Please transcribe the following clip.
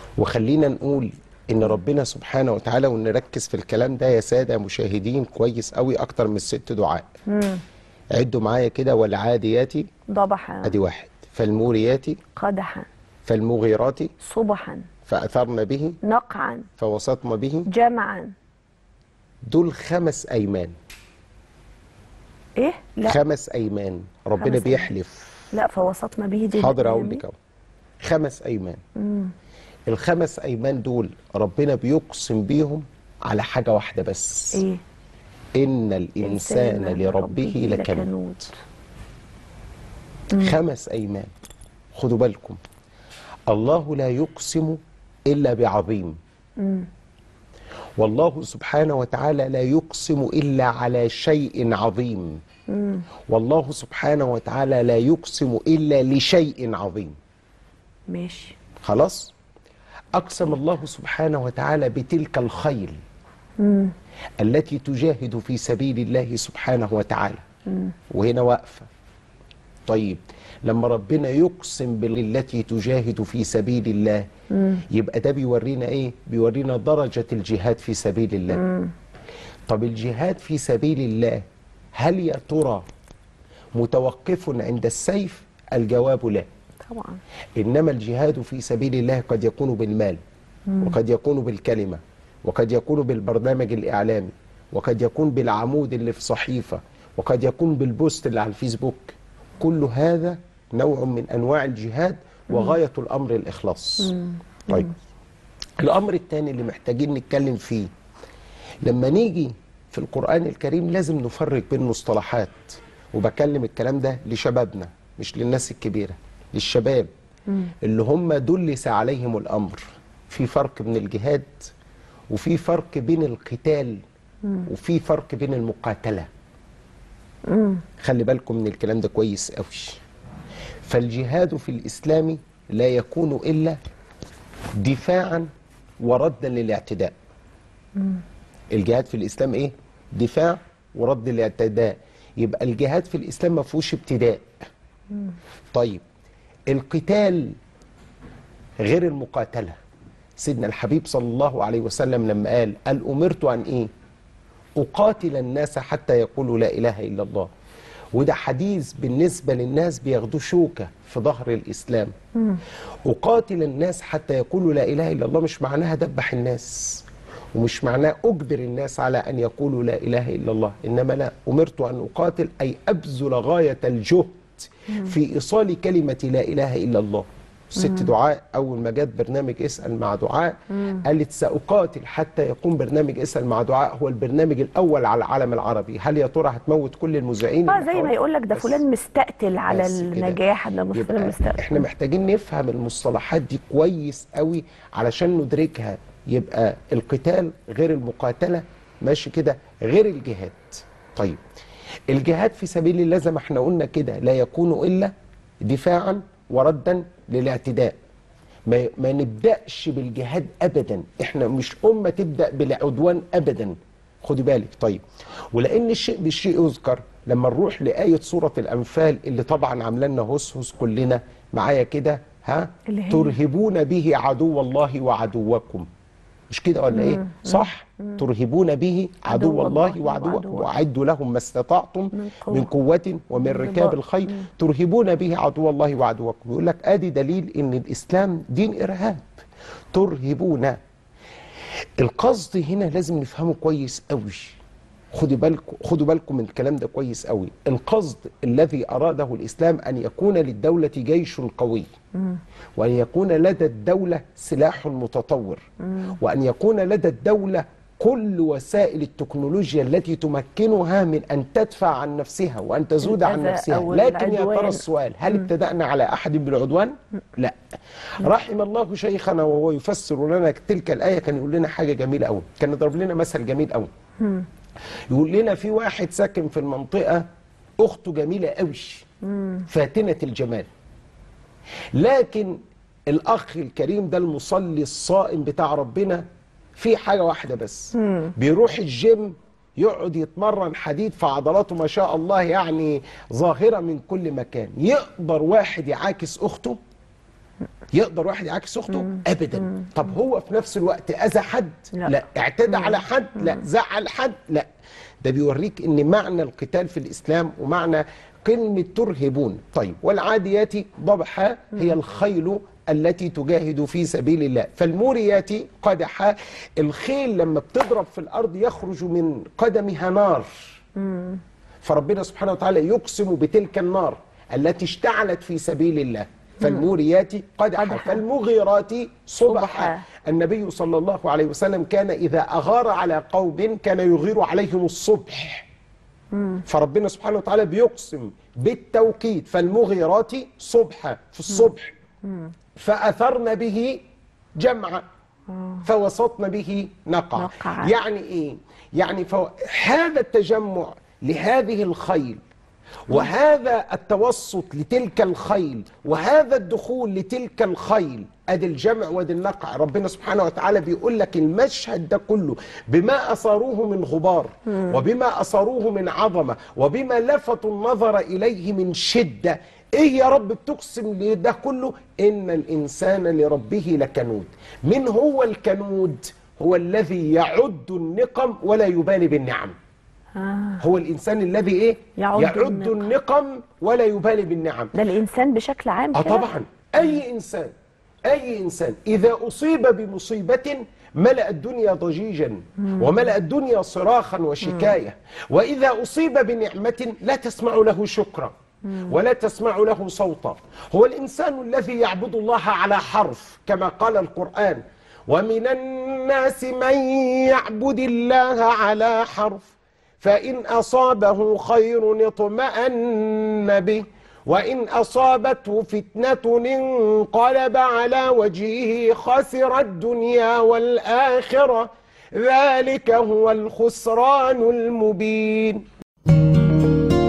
وخلينا نقول ان ربنا سبحانه وتعالى ونركز في الكلام ده يا ساده مشاهدين كويس قوي اكتر من ست دعاء عدوا معايا كده والعاديات ضبحا ادي واحد فالموريات قدحا فالمغيرات صبحا فاثرن به نقعا فوسطن به جمعا دول خمس ايمان ايه لا خمس ايمان ربنا خمس أيمان. بيحلف لا فوسطنا به دي حاضر يعني اقول لك اهو خمس ايمان الخمس ايمان دول ربنا بيقسم بيهم على حاجه واحده بس ايه ان الانسان لربه لكنود خمس ايمان خدوا بالكم الله لا يقسم الا بعظيم والله سبحانه وتعالى لا يقسم الا على شيء عظيم والله سبحانه وتعالى لا يقسم الا لشيء عظيم ماشي خلاص أقسم الله سبحانه وتعالى بتلك الخيل التي تجاهد في سبيل الله سبحانه وتعالى وهنا واقفة طيب لما ربنا يقسم بالتي تجاهد في سبيل الله يبقى ده بيورينا ايه بيورينا درجة الجهاد في سبيل الله طب الجهاد في سبيل الله هل يا ترى متوقف عند السيف الجواب لا طبعا إنما الجهاد في سبيل الله قد يكون بالمال وقد يكون بالكلمة وقد يكون بالبرنامج الإعلامي وقد يكون بالعمود اللي في صحيفة وقد يكون بالبوست اللي على الفيسبوك كل هذا نوع من أنواع الجهاد وغاية الأمر الإخلاص طيب الأمر الثاني اللي محتاجين نتكلم فيه لما نيجي في القرآن الكريم لازم نفرق بين مصطلحات وبكلم الكلام ده لشبابنا مش للناس الكبيرة للشباب اللي هم دلس عليهم الأمر في فرق بين الجهاد وفي فرق بين القتال وفي فرق بين المقاتلة خلي بالكم من الكلام ده كويس قوي فالجهاد في الإسلام لا يكون إلا دفاعا وردا للاعتداء الجهاد في الإسلام إيه؟ دفاع ورد الاعتداء يبقى الجهاد في الإسلام ما فيهوش ابتداء طيب القتال غير المقاتلة سيدنا الحبيب صلى الله عليه وسلم لما قال قال أمرت عن إيه أقاتل الناس حتى يقولوا لا إله إلا الله وده حديث بالنسبة للناس بياخدوه شوكة في ظهر الإسلام أقاتل الناس حتى يقولوا لا إله إلا الله مش معناها دبح الناس ومش معناه أجبر الناس على أن يقولوا لا إله إلا الله إنما لا أمرت أن أقاتل أي أبذل غاية الجهد في إيصال كلمة لا إله إلا الله ست دعاء أول ما جت برنامج اسأل مع دعاء قالت سأقاتل حتى يكون برنامج اسأل مع دعاء هو البرنامج الأول على العالم العربي هل يا ترى هتموت كل المذيعين اه اللي زي ما حواليك؟ يقول لك ده بس. فلان مستقتل على بس كده. النجاح ده فلان يبقى مستقتل احنا محتاجين نفهم المصطلحات دي كويس قوي علشان ندركها يبقى القتال غير المقاتلة ماشي كده غير الجهاد طيب الجهاد في سبيل الله زي ما احنا قلنا كده لا يكون إلا دفاعا وردا للاعتداء ما, ما نبدأش بالجهاد أبدا احنا مش أمة تبدأ بالعدوان أبدا خدي بالك طيب ولأن الشيء بالشيء يذكر لما نروح لآية سورة الأنفال اللي طبعا عامله لنا هسهس كلنا معايا كده ها اللي هي؟ ترهبون به عدو الله وعدوكم مش كده ولا ايه صح ترهبون به عدو عدو الله الله وعدوكم وعدوكم. واعدوا لهم ما استطعتم من قوة. من قوة ومن ركاب رباط. الخيل ترهبون به عدو الله وعدوكم يقول لك ادي دليل ان الاسلام دين ارهاب ترهبون القصد هنا لازم نفهمه كويس قوي خدوا بالكم خدوا بالكم من الكلام ده كويس قوي القصد الذي اراده الاسلام ان يكون للدوله جيش قوي وان يكون لدى الدوله سلاح متطور وان يكون لدى الدوله كل وسائل التكنولوجيا التي تمكنها من ان تدفع عن نفسها وان تزود عن الأذى نفسها أو لكن يا العدوان. ترى السؤال هل ابتدأنا على أحد بالعدوان؟ لا رحم الله شيخنا وهو يفسر لنا تلك الآية كان يقول لنا حاجة جميلة قوي كان يضرب لنا مثل جميل قوي يقول لنا في واحد ساكن في المنطقة أخته جميلة قوي فاتنة الجمال لكن الأخ الكريم ده المصلي الصائم بتاع ربنا في حاجة واحدة بس بيروح الجيم يقعد يتمرن حديد فعضلاته ما شاء الله يعني ظاهرة من كل مكان يقدر واحد يعاكس أخته يقدر واحد يعاكس اخته ابدا طب هو في نفس الوقت اذى حد لا. لا اعتدى على حد لا زعل حد لا ده بيوريك ان معنى القتال في الاسلام ومعنى كلمة ترهبون طيب والعاديات ضبحا هي الخيل التي تجاهد في سبيل الله فالموريات قدحا الخيل لما بتضرب في الأرض يخرج من قدمها نار فربنا سبحانه وتعالى يقسم بتلك النار التي اشتعلت في سبيل الله فالموريات قدحا قدحا. فالمغيرات صبحا صبحا. النبي صلى الله عليه وسلم كان إذا أغار على قوم كان يغير عليهم الصبح فربنا سبحانه وتعالى بيقسم بالتوقيت فالمغيرات صبحا في الصبح فأثرن به جمعا فوسطن به نقع نقعا. يعني إيه؟ يعني فو... هذا التجمع لهذه الخيل وهذا التوسط لتلك الخيل وهذا الدخول لتلك الخيل ادي الجمع وادي النقع ربنا سبحانه وتعالى بيقول لك المشهد ده كله بما اثاروه من غبار وبما اثاروه من عظمه وبما لفتوا النظر اليه من شده ايه يا رب بتقسم لده كله ان الانسان لربه لكنود من هو الكنود هو الذي يعد النقم ولا يبالي بالنعم آه. هو الانسان الذي ايه يعد يعد النقم. النقم ولا يبالي بالنعم ده الانسان بشكل عام اه كده طبعا اي انسان اي انسان اذا اصيب بمصيبه ملأ الدنيا ضجيجا وملأ الدنيا صراخا وشكايه واذا اصيب بنعمه لا تسمع له شكرا ولا تسمع له صوتا هو الانسان الذي يعبد الله على حرف كما قال القران ومن الناس من يعبد الله على حرف فإن أصابه خير اطمأن به وإن أصابته فتنة انقلب على وجهه خسر الدنيا والآخرة ذلك هو الخسران المبين